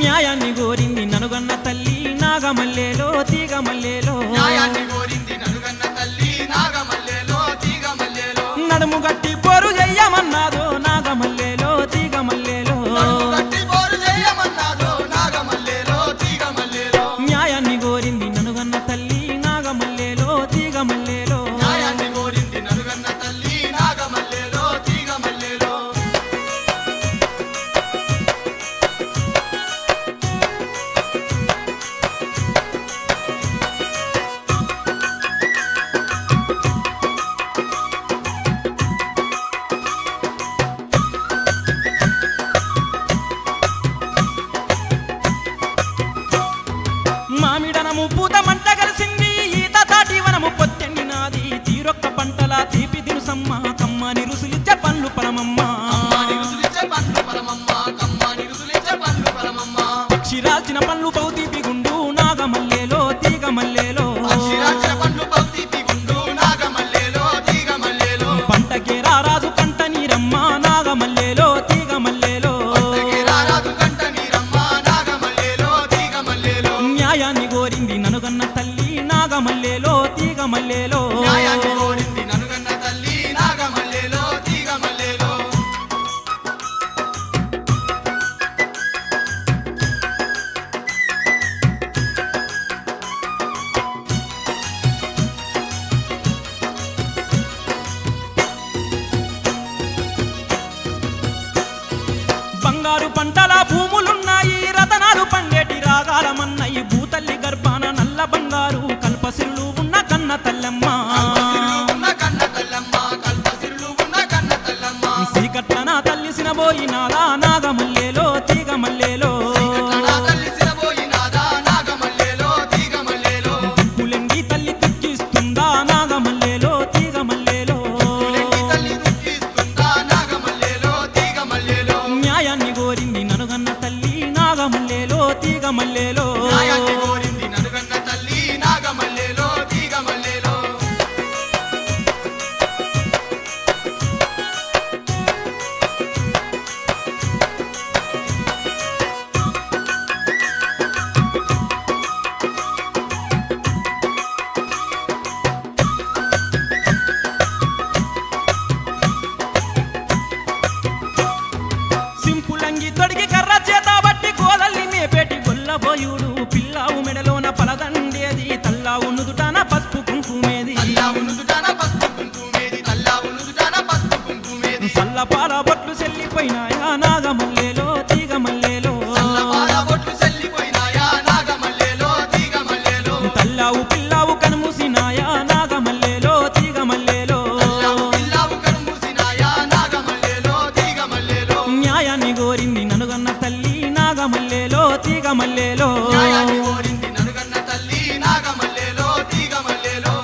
న్యాయాన్ని కోరింది ననుగన్న తల్లి నాగమల్లేలో తీగ మల్లేలో న్యాయాన్ని కోరింది నలుగన్న తల్లి నాగమల్లెలో తీగమల్లెలో నడుము గట్టి పోరు చెయ్యమన్నాదో నాగమల్లేలో తీగ మల్లేలో నడుము కట్టి పోరు చేయమన్నాదో నాగమల్లెలో తీగమల్లెలో న్యాయాన్ని కోరింది ననుగన్న తల్లి నాగమల్లేలో తీగ మల్లేలో న్యాయాన్ని కోరింది నలుగన్న తల్లి నాగమల్లెలో తీగమల్లెలో మామిడనము పూత మంట కలిసింది ఈత తాటి వనము పొత్తెండినాది తీరొక్క పంటల తీపి దినుసమ్మ కమ్మని రుసులిచ్చే పండ్లు పరమమ్మ కమ్మాని రుసులిచ్చే పండ్లు పరమమ్మ కమ్మాని రుసులిచ్చే పండ్లు పరమమ్మ అక్షిరాల్చిన పండ్లు పౌతీపి గుండు నాగమల్లేలో తీగ మల్లేలో అక్షరాక్షర పండ్లు భక్తి గుండు నాగమల్లెలో తీగమల్లెలో పంటకే రారాజు కంట నీరమ్మ నాగమల్లేలో తీగ మల్లేలో పంటకి రారాజు కంట నీరమ్మ నాగమల్లెలో తీగమల్లెలో న్యాయాన్ని కోరింది ననుగన్న తల్లి నాగమల్లేలో తీగ మల్లేలో న్యాయాన్ని కోరింది ననుగన్న తల్లి నాగమల్లెలో తీగమల్లెలో బంగారు పంటల భూములున్నాయి రతనాలు పండేటి రాగాలమన్నాయి భూతల్లి గర్భాన నల్ల బంగారు కల్పసిరులు ఉన్న కన్న తల్లమ్మ కల్పసిరులు ఉన్న కన్న తల్లమ్మ కల్పసిరులు ఉన్న కన్న తల్లమ్మ సీకట్లన తల్లిసిన పోయినాదా నాగమల్లేలో తీగ మల్లేలో నా తల్లి సిరబోయినాదా నాగమల్లెలో తీగమల్లెలో పులంగి తల్లి తిక్కిస్తుందా నాగమల్లేలో తీగ మల్లేలో పులెంగి తల్లి దుఃఖిస్తుందా నాగమల్లెలో తీగమల్లెలో న్యాయాన్ని కోరింది ననుగన్న తల్లి నాగమల్లేలో తీగ మల్లేలో న్యాయాన్ని కోరింది ననుగన్న తల్లి నాగమల్లెలో తీగమల్లెలో సింపులంగి తొడిగి కర్ర చేత బట్టి గోదల్ని మేపేటి గొల్లబోయుడు పిల్లావు మెడలోన పలదండేది తల్లావు నుదుటాన పసుపు కుంకుమేది తల్లావు నుదుటాన పసుపు కుంకుమేది తల్లావు నుదుటాన పసుపు కుంకుమేది సల్లపాల బొట్లు చెల్లిపోయినాయా నాగమల్లేలో తీగ మల్లేలో సల్లపాల బొట్లు చెల్లిపోయినాయా నాగమల్లెలో తీగమల్లెలో తల్లావు పిల్లావు కనుమూసినాయా నాగమల్లేలో తీగ మల్లేలో తల్లావు పిల్లావు కనుమూసినాయా నాగమల్లెలో తీగమల్లెలో న్యాయాన్ని కోరింది ననుగన్న తల్లి నాగమల్లేలో తీగ మల్లేలో న్యాయాన్ని కోరింది ననుగన్న తల్లి నాగమల్లెలో తీగమల్లెలో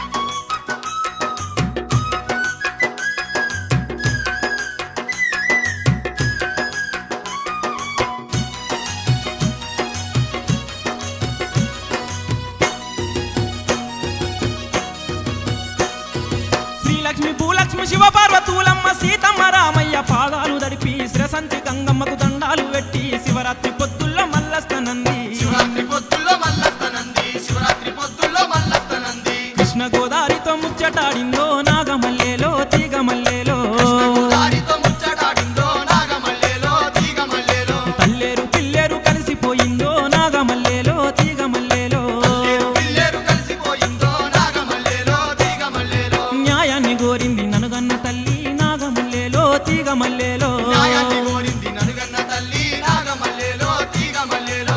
శ్రీలక్ష్మి భూలక్ష్మి శివ పార్వతూలమ్మ సీతమ్మ రామయ్య పాదాలు దడిపి శ్రసంతి గంగమ్మకు దండాలు పెట్టి శివరాత్రి పొద్దుల్లో మల్లస్తనంది శివరాత్రి పొద్దుల్లో మల్లస్తనంది శివరాత్రి పొద్దుల్లో మల్లస్తనంది కృష్ణ గోదారితో ముచ్చటాడిందో నాగమల్లేలో తీగ మల్లేలో దారితో ముచ్చటాడిందో నాగమల్లెలో తీగమల్లెలో తల్లేరు పిల్లేరు కలిసిపోయిందో నాగమల్లేలో తీగ మల్లేలో తల్లేరు పిల్లేరు కలిసిపోయిందో నాగమల్లెలో తీగమల్లెలో న్యాయాన్ని కోరింది ననుగన్న తల్లి నాగమల్లేలో తీగ మల్లేలో న్యాయాన్ని కోరింది ననుగన్న తల్లి నాగమల్లెలో తీగమల్లెలో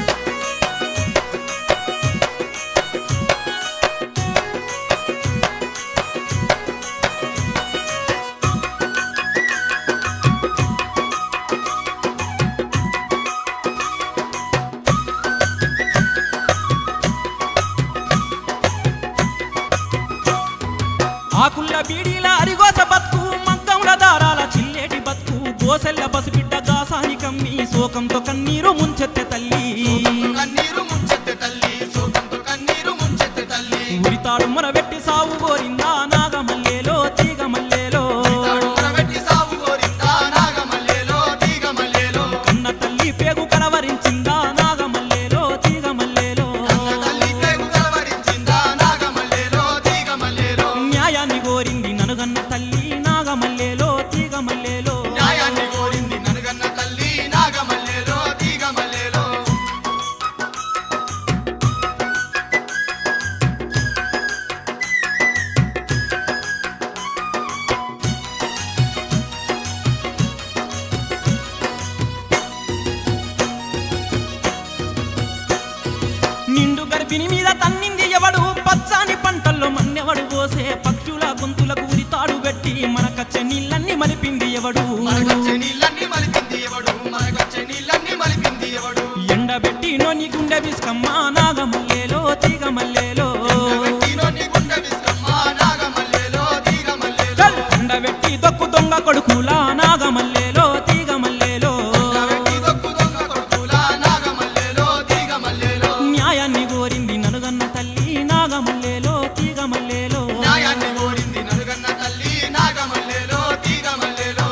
ఆకుల్ల బీడీల అరిగోస బతుకు మగ్గముల దారాల చిల్లేటి బతుకు గోసెల్ల పసిబిడ్డ గాసాని కమ్మి శోకంతో కన్నీరు ముంచెత్తె తల్లి సోకంతో కన్నీరు ముంచెత్తె తల్లి సోకంతో కన్నీరు ముంచెత్తె తల్లి ఉరితాడు మొరబెట్టి సాగు కోరిందా నాగమల్లేలో తీగ మల్లేలో తాడు మొరబెట్టి సాగు కోరిందా నాగమల్లెలో తీగమల్లెలో కన్న తల్లి పేగు కనవరించిందా ఎవడు పోసే పక్షుల గొంతులకు ఉరితాడు పెట్టి మనకచ్చే నీళ్ళన్ని మలిపింది ఎవడు మనకొచ్చే నీళ్ళన్నీ మలిపింది ఎవడు మనకొచ్చే నీళ్ళన్నీ మలిపింది ఎవడు ఎండబెట్టి నోని గుండె విస్కమ్మ నాగమల్లేలో తీగ మల్లేలో ఎండబెట్టినో నీ గుండె విస్కమ్మ నాగమల్లెలో తీగమల్లెలో చల్! ఎండబెట్టి దొక్కు దొంగ కొడుకుల నాగమల్లేలో తీగ మల్లేలో ఎండబెట్టి దొక్కు దొంగ కొడుకులా నాగమల్లెలో తీగమల్లెలో న్యాయాన్ని కోరింది నలుగన్న తల్లి నాగమల్లేలో తీగ మల్లేలో న్యాయాన్ని కోరింది నలుగన్న తల్లి నాగమల్లెలో తీగమల్లెలో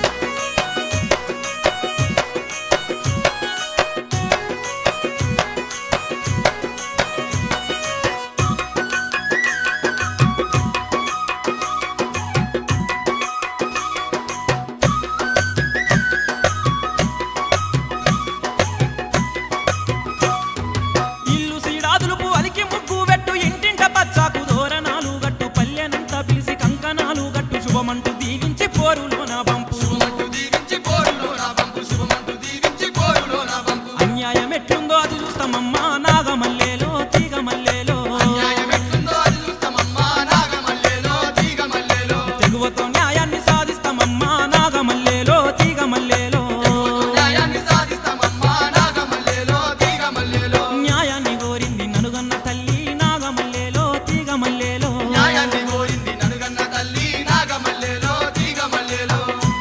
ఇల్లు సీడాదులుపు అలికి ముగ్గు పెట్టు ఇంటింట పచ్చాకు దోరణాలు గట్టు పల్లెనంతా పిలిచి కంకణాలు గట్టు శుభమంటూ దీవించి పోరులోన బంపు శుభమంటూ దీవించి పోరులో నా పంపు శుభమంటూ దీవించి పోరులో నా పంపు అన్యాయం ఎట్లుందో అది చూస్తామమ్మా నాగమల్లేలో తీగ మల్లేలో న్యాయం ఎట్లుందో అది చూస్తామమ్మా నాగమల్లెలో తీగమల్లెలో తెగువతో న్యాయాన్ని సాధిస్తామమ్మా నాగమల్లేలో తీగ మల్లేలో న్యాయాన్ని సాధిస్తామమ్మా నాగమల్లెలో తీగమల్లెలో న్యాయాన్ని కోరింది నలుగన్న తల్లి నాగమల్లేలో తీగ మల్లేలో న్యాయాన్ని కోరింది నలుగన్న తల్లి నాగమల్లెలో తీగమల్లెలో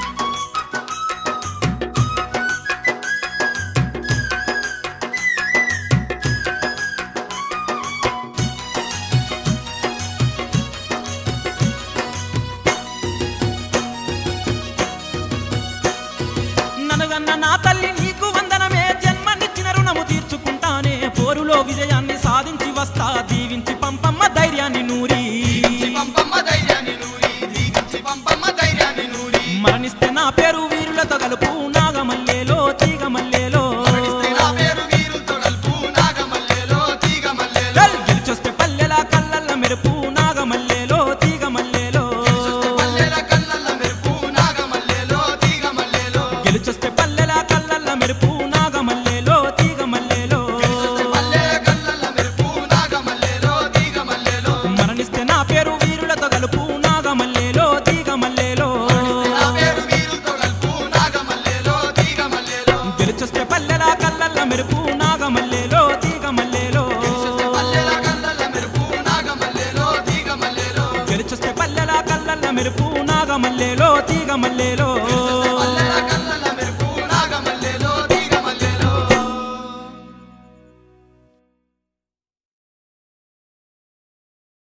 నలుగన్న నా తల్లి నీకు వందనమే జన్మనిచ్చిన రుణము తీర్చుకుంటానే పోరులో విజయాన్ని సాధించి వస్తా దీవించి పంపమ్మ ధైర్యాన్ని నూరి దీవించి పంపమ్మ ధైర్యాన్ని నూరి దీవించి పంపమ్మ ధైర్యాన్ని నూరి మరణిస్తే నా పేరు వీరులతో కలుపు నాగమల్లేలో తీగ మల్లేలో మరణిస్తే నా పేరు వీరులతో కలుపు నాగమల్లెలో తీగమల్లెలో చల్ గెలిచొస్తే పల్లెల కళ్ళల్ల మెరుపు నాగమల్లేలో తీగ మల్లేలో చూస్తే పల్లెల కళ్ళల్ల మెరుపు నాగమల్లెలో తీగమల్లెలో గెలిచొస్తే పల్లెల కళ్ళల్ల మెరుపు నాగమల్లేలో తీగ మల్లేలో చూస్తే పల్లెల కళ్ళల్ల మెరుపు నాగమల్లెలో తీగమల్లెలో మరణిస్తే నా పేరు వీరులతో కలుపు నాగమల్లేలో తీగ మల్లేలో నా పేరు వీరులతో కలుపు నాగమల్లెలో తీగమల్లెలో గెలిచొస్తే పల్లెల కళ్ళల్ల మెరుపు నాగమల్లేలో తీగ మల్లేలో చూస్తే పల్లెల కళ్ళల్ల మెరుపు నాగమల్లెలో తీగమల్లెలో గెలిచొస్తే పల్లెల కళ్ళల్ల మెరుపు నాగమల్లేలో తీగ మల్లేలో